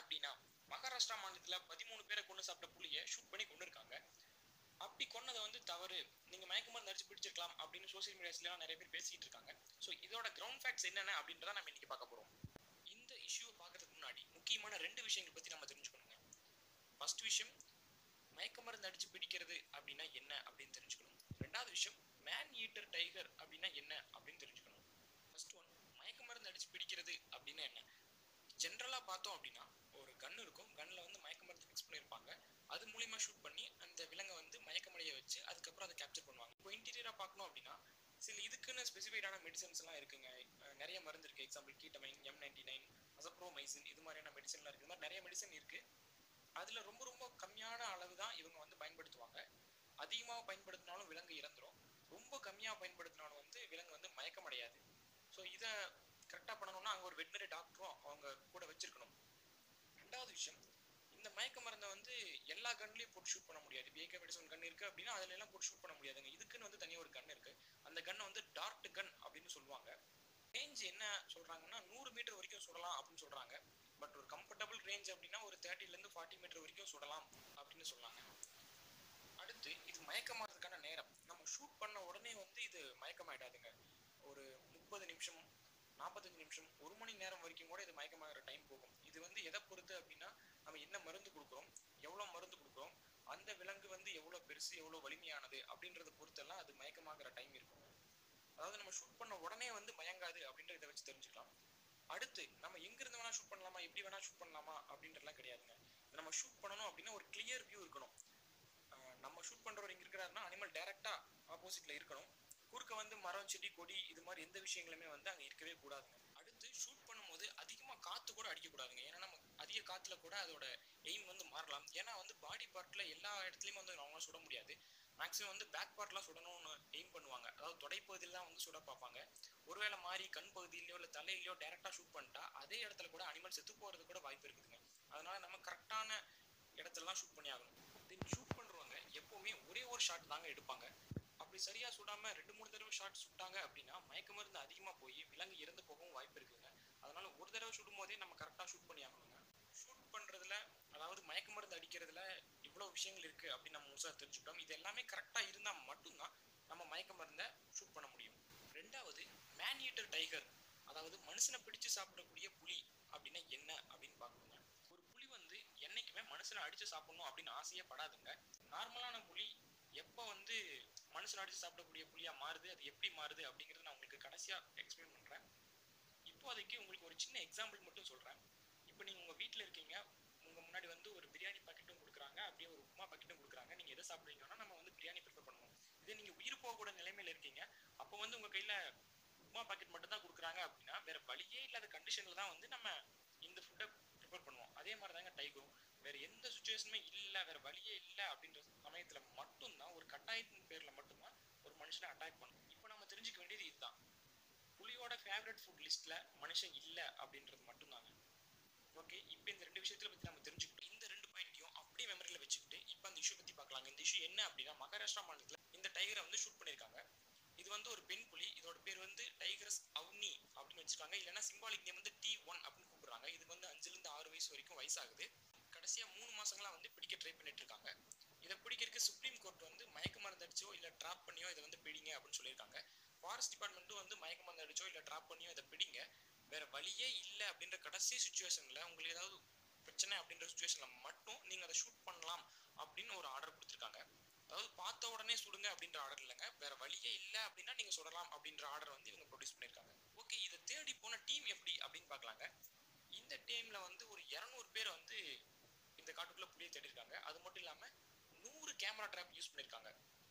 அப்படின்னா மகாராஷ்டிரா மாநிலத்துல பதிமூணு பேரை கொண்டு சாப்பிட்ட புலியை ஷூட் பண்ணி கொண்டு இருக்காங்க அப்படி கொன்னது வந்து தவறு நீங்க மயக்க மருந்து அடிச்சு பிடிச்சிருக்கலாம் அப்படின்னு சோசியல் மீடியாஸ்லாம் நிறைய பேர் பேசிட்டு இருக்காங்க ஸோ இதோட கிரவுண்ட் ஃபேக்ட்ஸ் என்னென்ன அப்படின்றத நம்ம இன்னைக்கு பார்க்க போறோம் இந்த இஷ்யூவை பார்க்கறதுக்கு முன்னாடி முக்கியமான ரெண்டு விஷயங்கள் பத்தி நம்ம தெரிஞ்சுக்கணுங்க ஃபர்ஸ்ட் விஷயம் மயக்க மருந்து அடிச்சு பிடிக்கிறது அப்படின்னா என்ன அப்படின்னு தெரிஞ்சுக்கணும் ரெண்டாவது விஷயம் மேன் ஈட்டர் டைகர் அப்படின்னா என்ன அப்படின்னு தெரிஞ்சுக்கணும் ஃபர்ஸ்ட் ஒன் மயக்க மருந்து அடிச்சு பிடிக்கிறது அப்படின்னா என்ன ஜென்ரலாக பார்த்தோம் அப்படின்னா ஒரு கன் இருக்கும் கன்னில் வந்து மயக்க மருந்து ஃபிக்ஸ் பண்ணியிருப்பாங்க அது மூலியமா ஷூட் பண்ணி அந்த விலங்கை வந்து மயக்கமடைய வச்சு அதுக்கப்புறம் அதை கேப்சர் பண்ணுவாங்க இப்போ இன்டீரியராக பார்க்கணும் அப்படின்னா சில இதுக்குன்னு ஸ்பெசிஃபைடான மெடிசன்ஸ்லாம் இருக்குங்க அஹ் நிறைய மருந்து இருக்குது example ketamine M ninety nine acepromazine இது மாதிரியான மெடிசன்லாம் இருக்குது இது மாதிரி நிறைய மெடிசன் இருக்குது அதில் ரொம்ப ரொம்ப கம்மியான அளவு தான் இவங்க வந்து பயன்படுத்துவாங்க அதிகமாக பயன்படுத்தினாலும் விலங்கு இறந்துரும் ரொம்ப கம்மியாக பயன்படுத்தினாலும் வந்து விலங்கு வந்து மயக்கமடையாது ஸோ இதை கரெக்டாக பண்ணணும்னா அங்கே ஒரு வெட்டினரி டாக்டரும் அவங்க கூட வச்சிருக்கணும் ரெண்டாவது விஷயம் இந்த மயக்க மருந்தை வந்து எல்லா கன்லையும் போட்டு ஷூட் பண்ண முடியாது இப்போ ஏகே மெடிசன் கன் இருக்கு அப்படின்னா அதுல எல்லாம் போட்டு ஷூட் பண்ண முடியாதுங்க இதுக்குன்னு வந்து தனியாக ஒரு கன் இருக்கு அந்த கன்னை வந்து டார்ட் கன் அப்படின்னு சொல்லுவாங்க ரேஞ்ச் என்ன சொல்றாங்கன்னா நூறு மீட்டர் வரைக்கும் சுடலாம் அப்படின்னு சொல்றாங்க பட் ஒரு கம்ஃபர்டபுள் ரேஞ்ச் அப்படின்னா ஒரு தேர்ட்டிலேருந்து ஃபார்ட்டி மீட்டர் வரைக்கும் சுடலாம் அப்படின்னு சொன்னாங்க அடுத்து இது மயக்கமாறதுக்கான நேரம் நம்ம ஷூட் பண்ண உடனே வந்து இது மயக்கமாயிடாதுங்க ஒரு முப்பது நிமிஷம் நாற்பத்தஞ்சு நிமிஷம் ஒரு மணி நேரம் வரைக்கும் கூட இது மயக்கமாகிற டைம் போகும் இது வந்து எதை பொறுத்து அப்படின்னா நம்ம என்ன மருந்து கொடுக்குறோம் எவ்வளோ மருந்து கொடுக்குறோம் அந்த விலங்கு வந்து எவ்வளோ பெருசு எவ்வளோ வலிமையானது அப்படின்றத பொறுத்தெல்லாம் அது மயக்கமாகிற டைம் இருக்கும் அதாவது நம்ம ஷூட் பண்ண உடனே வந்து மயங்காது அப்படின்றத வச்சு தெரிஞ்சுக்கலாம் அடுத்து நம்ம எங்கிருந்து வேணா ஷூட் பண்ணலாமா எப்படி வேணா ஷூட் பண்ணலாமா அப்படின்றதுலாம் கிடையாதுங்க நம்ம ஷூட் பண்ணணும் அப்படின்னா ஒரு கிளியர் வியூ இருக்கணும் ஆஹ் நம்ம ஷூட் பண்றவர் எங்க இருக்கிறாருன்னா அனிமல் டைரக்டா ஆப்போசிட்ல இருக்கணும் குறுக்க வந்து மரம் செடி கொடி இது மாதிரி எந்த விஷயங்களுமே வந்து அங்க இருக்கவே கூடாதுங்க அடுத்து ஷூட் பண்ணும்போது அதிகமா காத்து கூட அடிக்க கூடாதுங்க ஏன்னா நம்ம அதிக காத்துல கூட அதோட எய்ம் வந்து மாறலாம் ஏன்னா வந்து பாடி பார்ட்ல எல்லா இடத்துலயும் வந்து அவங்க சுட முடியாது மேக்ஸிமம் வந்து பேக் பார்ட்லாம் சுடணும்னு எய்ம் பண்ணுவாங்க அதாவது தொடைப்பகுதியிலாம் வந்து சுட பார்ப்பாங்க ஒருவேளை மாறி கண் பகுதியிலையோ இல்லை தலையிலையோ டேரக்டா ஷூட் பண்ணிட்டா அதே இடத்துல கூட அனிமல் செத்து போறது கூட வாய்ப்பு இருக்குதுங்க அதனால நம்ம கரெக்டான இடத்துலலாம் ஷூட் பண்ணி ஆகணும் தென் ஷூட் பண்றவங்க எப்பவுமே ஒரே ஒரு ஷாட் தாங்க எடுப்பாங்க அப்படி சரியா சுடாம ரெண்டு மூணு தடவை ஷாட் சுட்டாங்க அப்படின்னா மயக்க மருந்து அதிகமா போய் விலங்கு இறந்து போகவும் வாய்ப்பு இருக்குங்க அதனால ஒரு தடவை சுடும் போதே நம்ம கரெக்டா ஷூட் பண்ணி ஆகணுங்க ஷூட் பண்றதுல அதாவது மயக்க மருந்து அடிக்கிறதுல இவ்வளவு விஷயங்கள் இருக்கு அப்படின்னு நம்ம முழுசா தெரிஞ்சுக்கிட்டோம் இது எல்லாமே கரெக்டா இருந்தா மட்டும்தான் நம்ம மயக்க மருந்தை ஷூட் பண்ண முடியும் ரெண்டாவது மேன் ஈட்டர் டைகர் அதாவது மனுஷனை பிடிச்சு சாப்பிடக்கூடிய புலி அப்படின்னா என்ன அப்படின்னு பார்க்கணுங்க ஒரு புலி வந்து என்னைக்குமே மனுஷனை அடிச்சு சாப்பிடணும் அப்படின்னு ஆசையே படாதுங்க நார்மலான புலி எப்போ வந்து மனுஷனை அடிச்சு சாப்பிடக்கூடிய புலியா மாறுது அது எப்படி மாறுது அப்படிங்கறத நான் உங்களுக்கு கடைசியா எக்ஸ்பிளைன் பண்றேன் இப்போதைக்கு உங்களுக்கு ஒரு சின்ன எக்ஸாம்பிள் மட்டும் சொல்றேன் இப்போ நீங்க உங்க வீட்ல இருக்கீங்க உங்க முன்னாடி வந்து ஒரு பிரியாணி பாக்கெட்டும் கொடுக்குறாங்க அப்படியே ஒரு உப்புமா பாக்கெட்டும் கொடுக்குறாங்க நீங்க எதை சாப்பிடுவீங்கன்னா நம்ம வந்து பிரியாணி ப்ரிஃபர் பண்ணுவோம் இதே நீங்க உயிர் போகக்கூட நிலைமையில இருக்கீங்க அப்போ வந்து உங்க கையில உப்புமா பாக்கெட் மட்டும் தான் கொடுக்குறாங்க அப்படின்னா வேற வழியே இல்லாத கண்டிஷன்ல தான் வந்து நம்ம இந்த ஃபுட்டை ப்ரிப்பேர் பண்ணுவோம் அதே மாதிரி தாங்க டைகரும் வேற எந்த சுச்சுவேஷனுமே இல்லை வேற வழியே இல்லை அப்படின்ற சமயத்துல மட்டும்தான் ஒரு கட்டாயத்தின் பேர்ல மட்டும்தான் ஒரு மனுஷனை அட்டாக் பண்ணும் இப்போ நம்ம தெரிஞ்சுக்க வேண்டியது இதுதான் புலியோட ஃபேவரட் ஃபுட் லிஸ்ட்ல மனுஷன் இல்லை அப்படின்றது மட்டும்தாங்க ஓகே இப்போ இந்த ரெண்டு விஷயத்துல பத்தி நம்ம தெரிஞ்சுக்கிட்டோம் இந்த ரெண்டு பாயிண்ட்டையும் அப்படியே மெமரியில வச்சுக்கிட்டு இப்போ அந்த இஷ்யூ பத்தி பார்க்கலாங்க இந்த இஷ்யூ என்ன அப்படின்னா மகாராஷ்டிரா மாநிலத்துல இந்த டைகரை வந்து ஷூட் பண்ணியிருக்காங்க இது வந்து ஒரு பெண் புலி இதோட பேர் வந்து டைகரஸ் அவுனி அப்படின்னு வச்சிருக்காங்க இல்லைன்னா சிம்பாலிக் நேம் வந்து டி ஒன் அப்படின்னு கூப்பிடுறாங்க இதுக்கு வந்து அஞ்சுல இருந்து ஆறு வயசு வரைக்கும் வயசாகுது கடைசியா மூணு மாசங்களா வந்து பிடிக்க ட்ரை பண்ணிட்டு இருக்காங்க இதை பிடிக்கிறதுக்கு சுப்ரீம் கோர்ட் வந்து மயக்க மருந்து அடிச்சோ இல்ல ட்ராப் பண்ணியோ இதை வந்து பிடிங்க அப்படின்னு சொல்லியிருக்காங்க ஃபாரஸ்ட் டிபார்ட்மெண்ட்டும் வந்து மயக்க மருந்து அடிச்சோ இல்ல ட்ராப் பண்ணியோ இதை பிடிங்க வேற வழியே இல்லை அப்படின்ற கடைசி சுச்சுவேஷன்ல உங்களுக்கு ஏதாவது பிரச்சனை அப்படின்ற சுச்சுவேஷன்ல மட்டும் நீங்க அதை ஷூட் பண்ணலாம் அப்படின்னு ஒரு ஆர்டர் கொடுத்துருக்காங்க அதாவது பார்த்த உடனே சுடுங்க அப்படின்ற ஆர்டர் இல்லைங்க வேற வழியே இல்லை அப்படின்னா நீங்க சுடலாம் அப்படின்ற ஆர்டர் வந்து இவங்க ப்ரொடியூஸ் பண்ணியிருக்காங்க ஓகே இதை தேடி போன டீம் எப்படி அப்படின்னு பார்க்கலாங்க இந்த டீம்ல வந்து ஒரு இரநூறு பேர் வந்து இந்த காட்டுக்குள்ள புளியை தேடி இருக்காங்க அது மட்டும் இல்லாம நூறு கேமரா ட்ராப் யூஸ் பண்ணியிருக்காங்க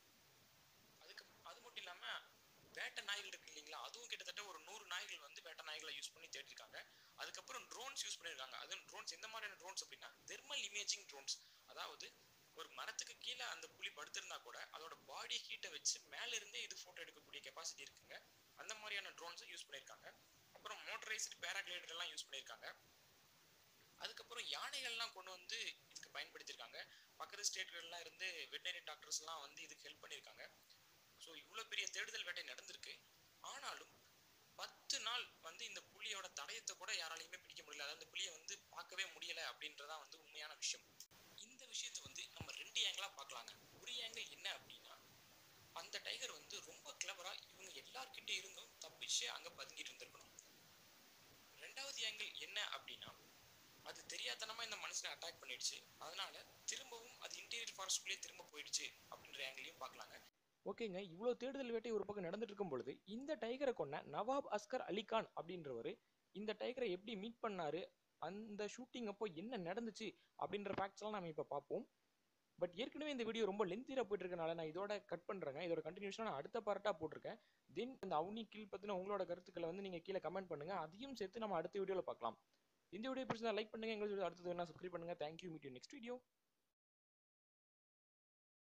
அதுக்கு அது மட்டும் இல்லாம வேட்டை நாய்கள் இருக்கு இல்லைங்களா அதுவும் கிட்டத்தட்ட ஒரு நூறு நாய்கள் வந்து வேட்டை நாய்களை யூஸ் பண்ணி தேடிருக்காங்க அதுக்கப்புறம் ட்ரோன்ஸ் யூஸ் பண்ணியிருக்காங்க அதுவும் ட்ரோன்ஸ் எந்த மாதிரியான ட்ரோன்ஸ் அப்படின்னா தெர்மல் இமேஜிங் ட்ரோன்ஸ் அதாவது ஒரு மரத்துக்கு கீழே அந்த புலி படுத்திருந்தா கூட அதோட பாடி ஹீட்டை வச்சு மேல இருந்தே இது போட்டோ எடுக்கக்கூடிய கெப்பாசிட்டி இருக்குங்க அந்த மாதிரியான ட்ரோன்ஸை யூஸ் பண்ணியிருக்காங்க அப்புறம் மோட்டரைஸ்டு பேராகிளைடர் எல்லாம் யூஸ் பண்ணியிருக்காங்க அதுக்கப்புறம் யானைகள்லாம் கொண்டு வந்து இதுக்கு பயன்படுத்தியிருக்காங்க பக்கத்து ஸ்டேட்கள்லாம் இருந்து வெட்டரி டாக்டர்ஸ்லாம் வந்து இதுக்கு ஹெல்ப் பண்ணியிருக்காங்க ஸோ இவ்வளோ பெரிய தேடுதல் வேட்டை நடந்திருக்கு ஆனாலும் பத்து நாள் வந்து இந்த புலியோட தடயத்தை கூட யாராலையுமே பிடிக்க முடியல அதாவது இந்த புலியை வந்து பார்க்கவே முடியல அப்படின்ற அப்படின்றதான் வந்து உண்மையான விஷயம் இந்த விஷயத்தை வந்து நம்ம ரெண்டு ஏங்கிளா பார்க்கலாங்க ஒரு ஏங்கிள் என்ன அப்படின்னா அந்த டைகர் வந்து ரொம்ப கிளவரா இவங்க எல்லார்கிட்ட இருந்தும் தப்பிச்சு அங்க பதுங்கிட்டு இருந்திருக்கணும் ரெண்டாவது ஏங்கிள் என்ன அப்படின்னா அது தெரியாதனமா இந்த மனுஷனை அட்டாக் பண்ணிடுச்சு அதனால திரும்பவும் அது இன்டீரியர் ஃபாரஸ்ட்குள்ளேயே திரும்ப போயிடுச்சு அப்படின்ற ஏங்கிளையும் பார்க்கலாங்க ஓகேங்க இவ்வளோ தேடுதல் வேட்டை ஒரு பக்கம் நடந்துட்டு இருக்கும் பொழுது இந்த டைகரை கொண்ட நவாப் அஸ்கர் அலிகான் அப்படின்றவர் இந்த டைகரை எப்படி மீட் பண்ணாரு அந்த ஷூட்டிங் அப்போ என்ன நடந்துச்சு அப்படின்ற ஃபேக்ட்ஸ்லாம் நம்ம இப்போ பார்ப்போம் பட் ஏற்கனவே இந்த வீடியோ ரொம்ப லென்த்தியாக போயிட்டு இருக்கனால நான் இதோட கட் பண்ணுறேங்க இதோட கண்டினியூஷனாக நான் அடுத்த பார்ட்டாக போட்டிருக்கேன் தென் இந்த அவுனி கில் பற்றின உங்களோட கருத்துக்களை வந்து நீங்கள் கீழே கமெண்ட் பண்ணுங்கள் அதையும் சேர்த்து நம்ம அடுத்த வீடியோவில் பார்க்கலாம் இந்த வீடியோ பிடிச்சா லைக் பண்ணுங்கள் எங்களுக்கு அடுத்தது வேணா சப்ஸ்கிரைப் பண்ணுங்கள் thank you meet you next video